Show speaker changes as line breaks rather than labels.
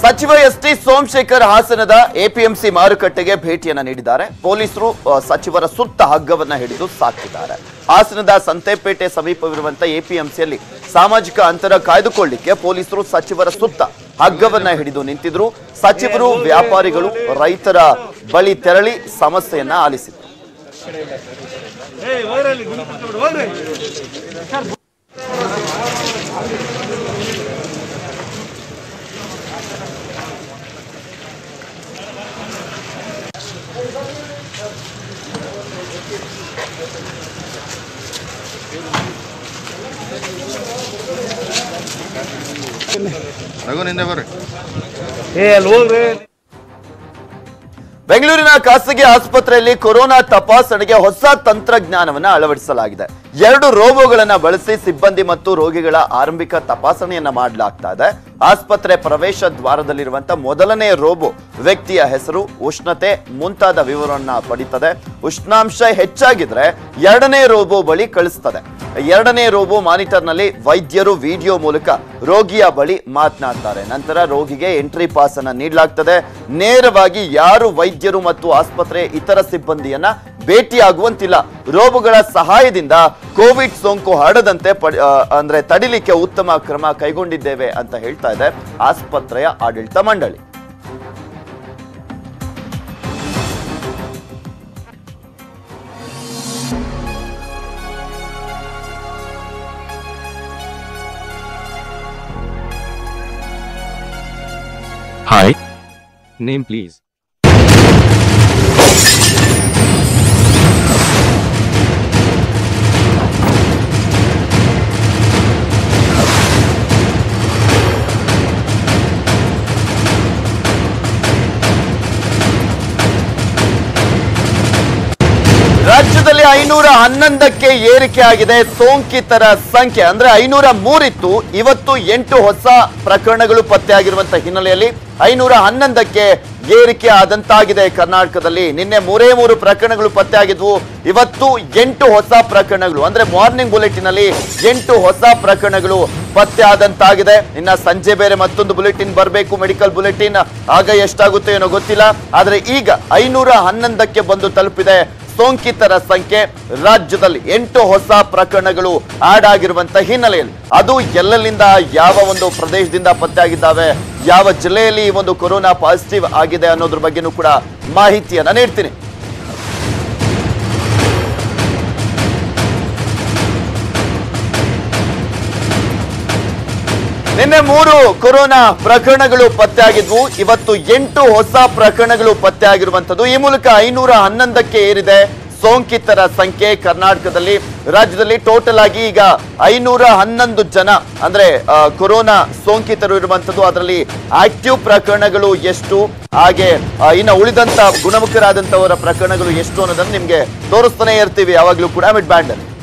ಸಚಿವ S T Somashekar ಹಾಸನದ APMC ಮಾರುಕಟ್ಟೆಗೆ ಭೇಟಿಯನ್ನ ನೀಡಿದ್ದಾರೆ ಪೊಲೀಸರು ಆ, ಸಚಿವರ ಸುತ್ತ ಹಗ್ಗವನ್ನ ಹಿಡಿದು ಸಾಕಿದ್ದಾರೆ ಹಾಸನದ ಸಂತೆಪೇಟೆ ಸಮೀಪವಿರುವಂತಹ ಎಪಿಎಂಸಿಯಲ್ಲಿ ಸಾಮಾಜಿಕ ಅಂತರ ಕಾಯ್ದುಕೊಳ್ಳಿಕ್ಕೆ ಪೊಲೀಸರು ಸಚಿವರ ಸುತ್ತ ಹಗ್ಗವನ್ನ ಹಿಡಿದು ನಿಂತಿದ್ರು ಸಚಿವರು ವ್ಯಾಪಾರಿಗಳು ರೈತರ ಬಳಿ ತೆರಳಿ ಸಮಸ್ಯೆಯನ್ನ ಆಲಿಸಿದರು
ರಘು ನಿಂದೆ ಬರ್ರಿ
ಏ ಅಲ್ಲಿ ಹೋಗ್ರಿ
ಬೆಂಗಳೂರಿನ ಖಾಸಗಿ ಆಸ್ಪತ್ರೆಯಲ್ಲಿ ಕೊರೋನಾ ತಪಾಸಣೆಗೆ ಹೊಸ ತಂತ್ರಜ್ಞಾನವನ್ನ ಅಳವಡಿಸಲಾಗಿದೆ ಎರಡು ರೋಬೋಗಳನ್ನ ಬಳಸಿ ಸಿಬ್ಬಂದಿ ಮತ್ತು ರೋಗಿಗಳ ಆರಂಭಿಕ ತಪಾಸಣೆಯನ್ನ ಮಾಡಲಾಗ್ತಾ ಇದೆ ಆಸ್ಪತ್ರೆ ಪ್ರವೇಶ ದ್ವಾರದಲ್ಲಿರುವಂತಹ ಮೊದಲನೇ ರೋಬೋ ವ್ಯಕ್ತಿಯ ಹೆಸರು ಉಷ್ಣತೆ ಮುಂತಾದ ವಿವರವನ್ನ ಪಡಿತದೆ ಉಷ್ಣಾಂಶ ಹೆಚ್ಚಾಗಿದ್ರೆ ಎರಡನೇ ರೋಬೋ ಬಳಿ ಕಳಿಸ್ತದೆ ಎರಡನೇ ರೋಬೋ ಮಾನಿಟರ್ನಲ್ಲಿ ವೈದ್ಯರು ವಿಡಿಯೋ ಮೂಲಕ ರೋಗಿಯ ಬಳಿ ಮಾತನಾಡ್ತಾರೆ ನಂತರ ರೋಗಿಗೆ ಎಂಟ್ರಿ ಪಾಸ್ ಅನ್ನ ನೀಡಲಾಗ್ತದೆ ನೇರವಾಗಿ ಯಾರು ವೈದ್ಯರು ಮತ್ತು ಆಸ್ಪತ್ರೆ ಇತರ ಸಿಬ್ಬಂದಿಯನ್ನ ಭೇಟಿಯಾಗುವಂತಿಲ್ಲ ರೋಬೋಗಳ ಸಹಾಯದಿಂದ ಕೋವಿಡ್ ಸೋಂಕು ಹರಡದಂತೆ ಪಡಿ- ಆ, ಅಂದ್ರೆ ತಡಿಲಿಕ್ಕೆ ಉತ್ತಮ ಕ್ರಮ ಕೈಗೊಂಡಿದ್ದೇವೆ ಅಂತ ಹೇಳ್ತಾ ಇದೆ ಆಸ್ಪತ್ರೆಯ ಆಡಳಿತ ಮಂಡಳಿ
Hi. Name please.
ರಾಜ್ಯದಲ್ಲಿ ಐನೂರ ಹನ್ನೊಂದಕ್ಕೆ ಏರಿಕೆ ಆಗಿದೆ ಸೋಂಕಿತರ ಸಂಖ್ಯೆ ಅಂದ್ರೆ ಐನೂರ ಮೂರಿತ್ತು ಇವತ್ತು ಎಂಟು ಹೊಸ ಪ್ರಕರಣಗಳು ಪತ್ತೆಯಾಗಿರುವಂತಹ ಹಿನ್ನೆಲೆಯಲ್ಲಿ ಐನೂರ ಹನ್ನೊಂದಕ್ಕೆ ಏರಿಕೆ ಆದಂತಾಗಿದೆ ಕರ್ನಾಟಕದಲ್ಲಿ ನಿನ್ನೆ ಮೂರೇ ಮೂರು ಪ್ರಕರಣಗಳು ಪತ್ತೆಯಾಗಿದ್ವು ಇವತ್ತು ಎಂಟು ಹೊಸ ಪ್ರಕರಣಗಳು ಅಂದ್ರೆ ಮಾರ್ನಿಂಗ್ ಬುಲೆಟಿನ್ ಅಲ್ಲಿ ಎಂಟು ಹೊಸ ಪ್ರಕರಣಗಳು ಪತ್ತೆ ಆದಂತಾಗಿದೆ ಇನ್ನ ಸಂಜೆ ಬೇರೆ ಮತ್ತೊಂದು ಬುಲೆಟಿನ್ ಬರಬೇಕು ಮೆಡಿಕಲ್ ಬುಲೆಟಿನ್ ಆಗ ಎಷ್ಟಾಗುತ್ತೆ ಏನೋ ಗೊತ್ತಿಲ್ಲ ಆದ್ರೆ ಈಗ ಐನೂರ ಹನ್ನೊಂದಕ್ಕೆ ಬಂದು ತಲುಪಿದೆ ಸೋಂಕಿತರ ಸಂಖ್ಯೆ ರಾಜ್ಯದಲ್ಲಿ ಎಂಟು ಹೊಸ ಪ್ರಕರಣಗಳು ಆಡ್ ಆಗಿರುವಂತ ಹಿನ್ನೆಲೆಯಲ್ಲಿ ಅದು ಎಲ್ಲೆಲ್ಲಿಂದ ಯಾವ ಒಂದು ಪ್ರದೇಶದಿಂದ ಪತ್ತೆಯಾಗಿದ್ದಾವೆ ಯಾವ ಜಿಲ್ಲೆಯಲ್ಲಿ ಈ ಒಂದು ಕೊರೋನಾ ಪಾಸಿಟಿವ್ ಆಗಿದೆ ಅನ್ನೋದ್ರ ಬಗ್ಗೆನೂ ಕೂಡ ಮಾಹಿತಿಯನ್ನ ನೀಡ್ತೀನಿ ನಿನ್ನೆ ಮೂರು ಕೊರೋನಾ ಪ್ರಕರಣಗಳು ಪತ್ತೆಯಾಗಿದ್ವು ಇವತ್ತು ಎಂಟು ಹೊಸ ಪ್ರಕರಣಗಳು ಪತ್ತೆಯಾಗಿರುವಂತದ್ದು ಈ ಮೂಲಕ ಐನೂರ ಹನ್ನೊಂದಕ್ಕೆ ಏರಿದೆ ಸೋಂಕಿತರ ಸಂಖ್ಯೆ ಕರ್ನಾಟಕದಲ್ಲಿ ರಾಜ್ಯದಲ್ಲಿ ಟೋಟಲ್ ಆಗಿ ಈಗ ಐನೂರ ಹನ್ನೊಂದು ಜನ ಅಂದ್ರೆ ಆ, ಕೊರೋನಾ ಸೋಂಕಿತರು ಇರುವಂತದ್ದು ಅದರಲ್ಲಿ ಆಕ್ಟಿವ್ ಪ್ರಕರಣಗಳು ಎಷ್ಟು ಹಾಗೆ ಆ, ಇನ್ನು ಉಳಿದಂತ ಗುಣಮುಖರಾದಂತವರ ಪ್ರಕರಣಗಳು ಎಷ್ಟು ಅನ್ನೋದನ್ನ ನಿಮ್ಗೆ ತೋರಿಸ್ತಾನೆ ಇರ್ತೀವಿ ಯಾವಾಗ್ಲೂ ಕೂಡ ಮಿಡ್ ಬ್ಯಾಂಡ್ ಅಲ್ಲಿ